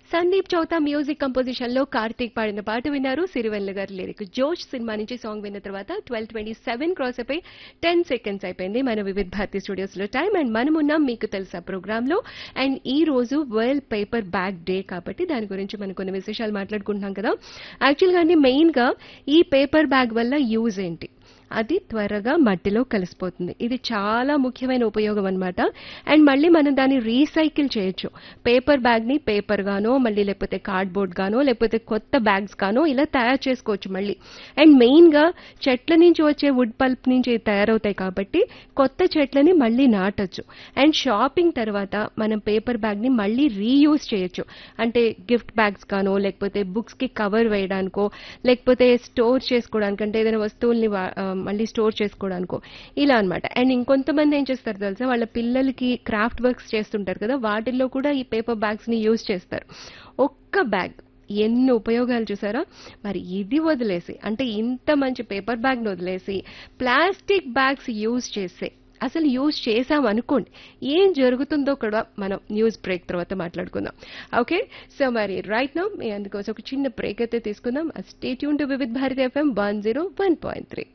Sandeep Chowta music composition లో కార్తీక్ పాడిన పాట విన్నారు సిరివెల్ల గారి లిరిక్ జోష్ సినిమా నుంచి సాంగ్ విన్న తర్వాత ట్వెల్వ్ ట్వంటీ సెవెన్ క్రాస్ అయిపోయి టెన్ సెకండ్స్ అయిపోయింది మన వివిధ భారతి స్టూడియోస్ లో టైం అండ్ మనమున్నాం మీకు తెలుసా ప్రోగ్రామ్ లో అండ్ ఈ రోజు వరల్డ్ పేపర్ బ్యాగ్ డే కాబట్టి దాని గురించి మనం కొన్ని విశేషాలు మాట్లాడుకుంటున్నాం కదా యాక్చువల్గా అండి మెయిన్ గా ఈ పేపర్ బ్యాగ్ వల్ల యూజ్ ఏంటి అది త్వరగా మట్టిలో కలిసిపోతుంది ఇది చాలా ముఖ్యమైన ఉపయోగం అనమాట అండ్ మళ్ళీ మనం దాన్ని రీసైకిల్ చేయొచ్చు పేపర్ బ్యాగ్ని పేపర్ గానో మళ్ళీ లేకపోతే కార్డ్బోర్డ్ గానో లేకపోతే కొత్త బ్యాగ్స్ గానో ఇలా తయారు చేసుకోవచ్చు మళ్ళీ అండ్ మెయిన్గా చెట్ల నుంచి వచ్చే వుడ్ పల్ప్ నుంచి తయారవుతాయి కాబట్టి కొత్త చెట్లని మళ్ళీ నాటొచ్చు అండ్ షాపింగ్ తర్వాత మనం పేపర్ బ్యాగ్ని మళ్ళీ రీయూజ్ చేయొచ్చు అంటే గిఫ్ట్ బ్యాగ్స్ గానో లేకపోతే బుక్స్కి కవర్ వేయడానికో లేకపోతే స్టోర్ చేసుకోవడానికి అంటే ఏదైనా వస్తువుల్ని వా- ఆ, మళ్ళీ స్టోర్ చేసుకోవడానికో ఇలా అన్నమాట అండ్ ఇంకొంతమంది ఏం చేస్తారు తెలుసా వాళ్ళ పిల్లలకి క్రాఫ్ట్ వర్క్స్ చేస్తుంటారు కదా వాటిల్లో కూడా ఈ పేపర్ బ్యాగ్స్ ని యూజ్ చేస్తారు ఒక్క బ్యాగ్ ఎన్ని ఉపయోగాలు చూసారా మరి ఇది వదిలేసి అంటే ఇంత మంచి పేపర్ బ్యాగ్ని వదిలేసి ప్లాస్టిక్ బ్యాగ్స్ యూజ్ చేసే అసలు యూజ్ చేసాం అనుకోండి ఏం జరుగుతుందో కూడా మనం న్యూస్ బ్రేక్ తర్వాత మాట్లాడుకుందాం ఓకే సో మరి రైట్ నౌ మీ అందుకోసం ఒక చిన్న బ్రేక్ అయితే తీసుకుందాం stay tune to Vividh Bharati FM one zero one point three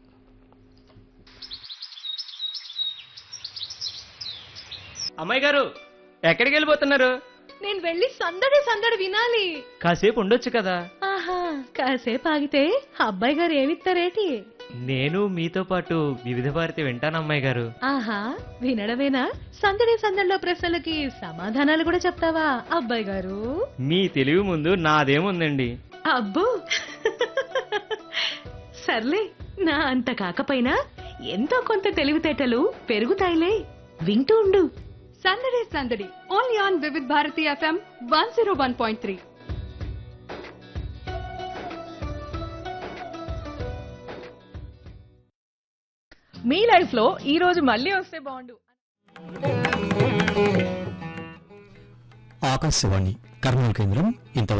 అమ్మాయి గారు ఎక్కడికి వెళ్ళిపోతున్నారు నేను వెళ్ళి సందడి సందడి వినాలి కాసేపు ఉండొచ్చు కదా ఆహా కాసేపు ఆగితే అబ్బాయి గారు ఏమిస్తారేటి నేను మీతో పాటు వివిధ భారతి వింటాను అమ్మాయి గారు ఆహా వినడమేనా సందడి సందడిలో ప్రశ్నలకి సమాధానాలు కూడా చెప్తావా అబ్బాయి గారు మీ తెలివి ముందు నాదేముందండి అబ్బో సర్లే నా అంత కాకపోయినా ఎంతో కొంత తెలివితేటలు పెరుగుతాయిలే వింటూ ఉండు సందడి సందడి only on Vividh Bharati FM one zero one point three మీ లైఫ్ లో ఈ రోజు మళ్ళీ వస్తే బాగుండు ఆకాశవాణి కర్నూలు కేంద్రం ఇంత